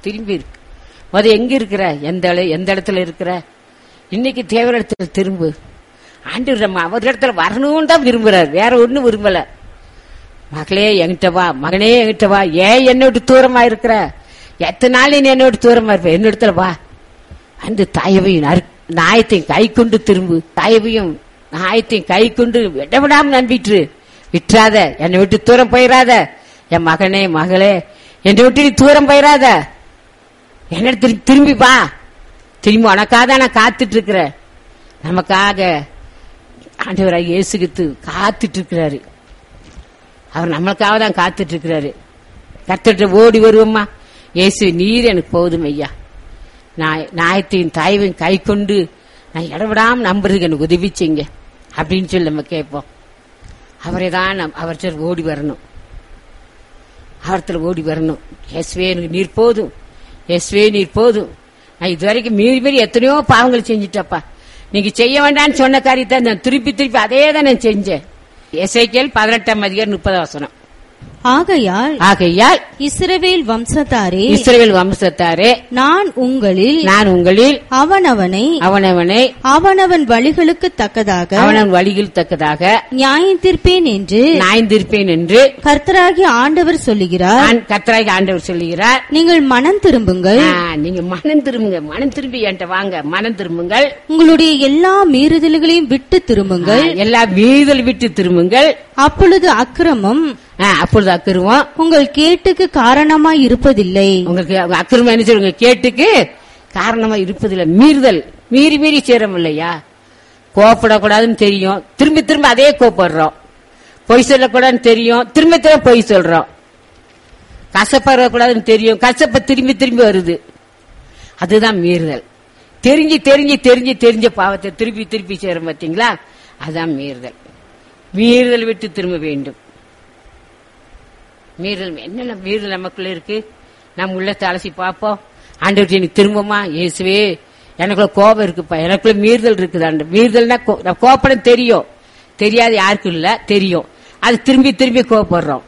திரும்பி இருக்கு முத எங்க இருக்கிற எந்த இட- எந்த இடத்துல இருக்கிற இன்னைக்கு தேவையான இடத்துல திரும்பு ஆண்டு நம்ம அவர் இடத்துல வரணும்னு தான் விரும்புறாரு வேற ஒண்ணும் விரும்பல மகளே என்கிட்ட வா மகனே என்கிட்ட வா ஏன் என்னை விட்டு தூரமா இருக்கிற எத்தனை நாள் நீ என்னை விட்டு தூரமா இருப்ப என்ன இடத்துல வா அந்த தாயவையும் நறு- நாயத்தையும் கை கொண்டு திரும்பு தாயவையும் நாயத்தையும் கை கொண்டு விடவிடாம நம்பிட்டு விட்டுறாத என்னை விட்டு தூரம் போயிடாத என் மகனே மகளே என்னை விட்டு நீ தூரம் போயிடாத என்ன திரும்பி திரும்பி வா திரும்பி உனக்காக தான் நான் காத்துட்டு இருக்கிறேன் நமக்காக ஆண்டவராக இயேசுகித்து காத்துட்டு இருக்கிறாரு அவர் நம்மளுக்காக தான் காத்துட்டு இருக்கிறாரு கத்துட்டு ஓடி வருவோம்மா இயேசு நீர் எனக்கு போதும் ஐயா நான் நாயத்தையும் தாய்வையும் கை கொண்டு நான் இடவிடாம நம்புறதுக்கு எனக்கு உதவி செய்யுங்க அப்படின்னு சொல்லி நம்ம கேட்போம் அவரை தான் நம்- அவர்கிட்ட ஓடி வரணும் அவர்த்துல ஓடி வரணும் இயேசுவே எனக்கு நீர் போதும் இயேசுவே நீர் போதும் நான் இதுவரைக்கும் மீறி மீறி எத்தனையோ பாவங்கள் செஞ்சுட்டப்பா நீங்க செய்ய வேண்டாம்னு சொன்ன காரியத்தை நான் திருப்பி திருப்பி அதே தான் நான் செஞ்சேன் எஸ்ஐகேல் பதினெட்டாம் அதிகாரம் முப்பது வசனம் ஆகையால் ஆகையால் இஸ்ரவேல் வம்சத்தாரே இஸ்ரவேல் வம்சத்தாரே நான் உங்களில் நான் உங்களில் அவனவனை அவனவனை அவனவன் வழிகளுக்கு தக்கதாக அவனவன் வழியில் தக்கதாக நியாயந்தீர்ப்பேன் என்று நாய்ந்திருப்பேன் என்று கர்த்தராகிய ஆண்டவர் சொல்லுகிறார் நான் கத்தராகி ஆண்டவர் சொல்லுகிறார் நீங்கள் மனம் திரும்புங்கள் ஆ, நீங்க மனம் திரும்புங்க மனம் திரும்பி என்கிட்ட வாங்க மனம் திரும்புங்கள் உங்களுடைய எல்லா மீறுதல்களையும் விட்டு திரும்புங்கள் ஆ, எல்லா வீதல் விட்டு திரும்புங்கள் அப்பொழுது அக்கிரமம் ஆ, அப்பொழுது அக்கிருவோம் உங்கள் கேட்டுக்கு காரணமாய் இருப்பதில்லை உங்களுக்கு அக்கிரமம் என்ன சொல்லுங்க கேட்டுக்கு காரணமா இருப்பதில்லை மீறுதல் மீறி மீறி சேரம் இல்லையா கோப்படக்கூடாதுன்னு தெரியும் திரும்பி திரும்ப அதே கோப்படுறோம் பொய் சொல்லக்கூடாதுன்னு தெரியும் திரும்ப திரும்ப பொய் சொல்றோம் கசப்படக்கூடாதுன்னு தெரியும் கசப்ப திரும்பி திரும்பி வருது அதுதான் மீறுதல் தெரிஞ்சு தெரிஞ்சு தெரிஞ்சு தெரிஞ்ச பாவத்தை திருப்பி திருப்பி சேரும் பார்த்தீங்களா அதான் மீறுதல் மீறுதல் விட்டு திரும்ப வேண்டும் மீறல் என்னென்ன மீறல் நமக்குள்ள இருக்கு நம்ம உள்ளத்தை அலசி பார்ப்போம் ஆண்டவர்கிட்ட எனக்கு திரும்பமா இயேசுவே எனக்குள்ள கோபம் இருக்குப்பா எனக்குள்ள மீறுதல் இருக்குது ஆண்டு மீறுதல்னா கோ- நான் கோபப்படம் தெரியும் தெரியாது யாருக்கும் இல்ல தெரியும் அது திரும்பி திரும்பி கோபப்படுறோம்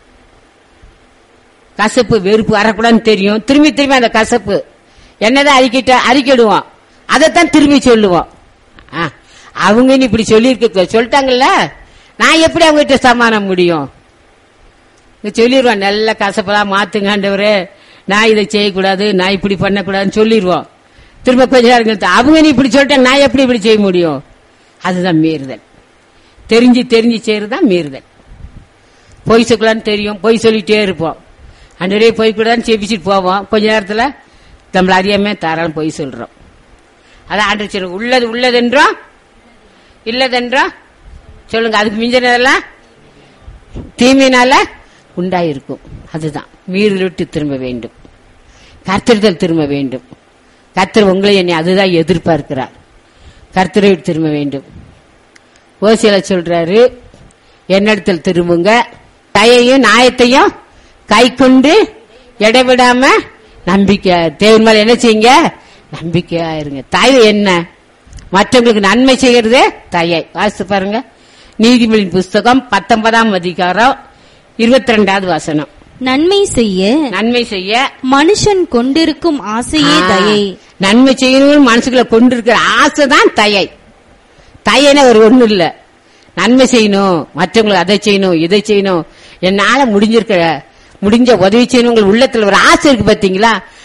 கசப்பு வெறுப்பு வரக்கூடாதுன்னு தெரியும் திரும்பி திரும்பி அந்த கசப்பு என்னதான் அறிக்கிட்ட அறிக்கிடுவோம் அதைத்தான் திரும்பி சொல்லுவோம் ஆ, அவங்க நீ இப்படி சொல்லியிருக்க சொல்லிட்டாங்கல்ல நான் எப்படி அவங்ககிட்ட சமாளம் முடியும் இங்க சொல்லிடுவோம் நல்ல கசப்பெல்லாம் மாத்துங்க ஆண்டவரே நான் இதை செய்யக்கூடாது நான் இப்படி பண்ணக்கூடாதுன்னு சொல்லிடுவோம் திரும்ப கொஞ்ச நேரம் கழித்து, அவங்க நீ இப்படி சொல்லிட்டாங்க நான் எப்படி இப்படி செய்ய முடியும் அதுதான் மீறுதல் தெரிஞ்சு தெரிஞ்சு செய்யறதுதான் மீறுதல் பொய் சொல்லலான்னு தெரியும் பொய் சொல்லிட்டே இருப்போம் அன்றே பொய் கூடாதுன்னு செபிச்சுட்டு போவோம் கொஞ்ச நேரத்துல நம்மள அறியாம தாராளம் பொய் சொல்றோம் அதான் ஆண்டு சொல்லுங்க உள்ளது உள்ளதென்றோம் இல்லதென்றோம் சொல்லுங்க அதுக்கு மிஞ்சினதெல்லாம் தீமையினால உண்டாயிருக்கும் அதுதான் மீறல் விட்டு திரும்ப வேண்டும் கர்த்தரிடத்தில் திரும்ப வேண்டும் கர்த்தர் உங்களை என்னை அதுதான் எதிர்பார்க்கிறார் கர்த்தரை விட்டு திரும்ப வேண்டும் ஓசியில சொல்றாரு என்னிடத்தில் திரும்புங்க கையையும் நியாயத்தையும் கை கொண்டு இடைவிடாம நம்பிக்கை தேவன் மேல என்ன செய்யுங்க நம்பிக்கையா இருங்க தயை என்ன மற்றவங்களுக்கு நன்மை செய்யறதே தயை வாசித்து பாருங்க நீதிமொழியின் புஸ்தகம் பத்தொன்பதாம் அதிகாரம் இருபத்தி ரெண்டாவது வசனம் நன்மை செய்ய நன்மை செய்ய மனுஷன் கொண்டிருக்கும் ஆசையே ஆ, தயை நன்மை செய்யணும்னு மனசுக்குள்ள கொண்டிருக்கிற ஆசை தான் தயை தயன ஒரு ஒண்ணு இல்ல நன்மை செய்யணும் மற்றவங்களுக்கு அதை செய்யணும் இதை செய்யணும் என்னால முடிஞ்சிருக்கிற முடிஞ்ச உதவி செய்யணும் உங்கள் உள்ளத்துல ஒரு ஆசை இருக்கு பாத்தீங்களா